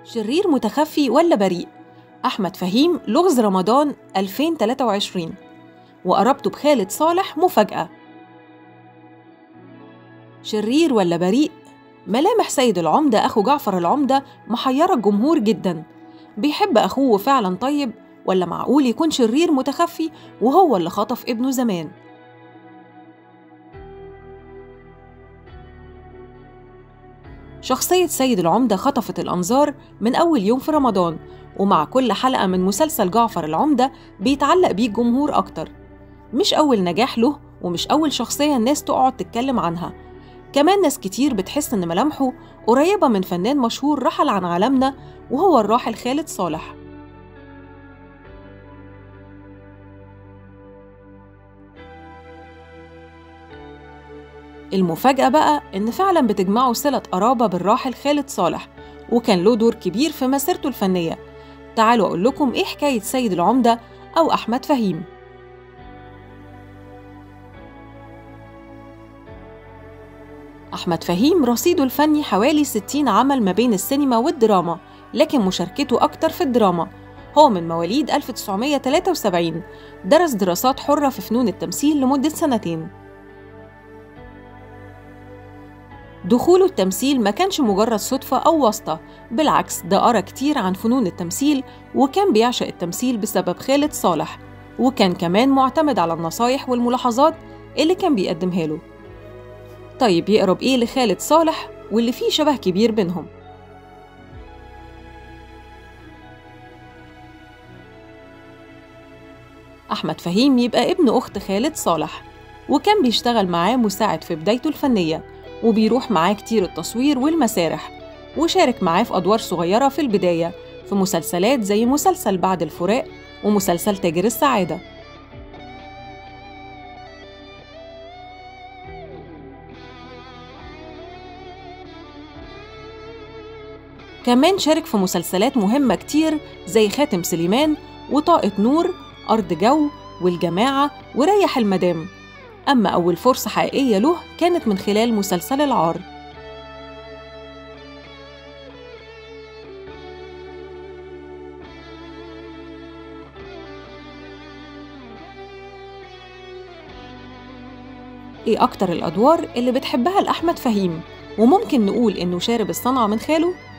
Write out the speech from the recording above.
شرير متخفي ولا بريء أحمد فهيم لغز رمضان 2023 وقربته بخالد صالح مفاجأة شرير ولا بريء ملامح سيد العمدة أخو جعفر العمدة محيرة الجمهور جدا بيحب أخوه فعلا طيب ولا معقول يكون شرير متخفي وهو اللي خطف ابنه زمان شخصية سيد العمدة خطفت الأنظار من أول يوم في رمضان ومع كل حلقة من مسلسل جعفر العمدة بيتعلق بيه الجمهور أكتر مش أول نجاح له ومش أول شخصية الناس تقعد تتكلم عنها كمان ناس كتير بتحس إن ملامحه قريبة من فنان مشهور رحل عن عالمنا وهو الراحل خالد صالح المفاجأة بقى إن فعلا بتجمعه صلة قرابة بالراحل خالد صالح وكان له دور كبير في مسيرته الفنية تعالوا أقول لكم إيه حكاية سيد العمدة أو أحمد فهيم أحمد فهيم رصيده الفني حوالي 60 عمل ما بين السينما والدراما لكن مشاركته أكتر في الدراما هو من مواليد 1973 درس دراسات حرة في فنون التمثيل لمدة سنتين دخوله التمثيل ما كانش مجرد صدفة أو واسطة بالعكس ده قرا كتير عن فنون التمثيل وكان بيعشق التمثيل بسبب خالد صالح وكان كمان معتمد على النصايح والملاحظات اللي كان بيقدمها له طيب يقرب إيه لخالد صالح واللي فيه شبه كبير بينهم أحمد فهيم يبقى ابن أخت خالد صالح وكان بيشتغل معاه مساعد في بدايته الفنية وبيروح معاه كتير التصوير والمسارح وشارك معاه في أدوار صغيرة في البداية في مسلسلات زي مسلسل بعد الفراق ومسلسل تاجر السعادة كمان شارك في مسلسلات مهمة كتير زي خاتم سليمان وطاقة نور أرض جو والجماعة وريح المدام أما أول فرصة حقيقية له كانت من خلال مسلسل العار إيه أكتر الأدوار اللي بتحبها لأحمد فهيم وممكن نقول إنه شارب الصنعة من خاله؟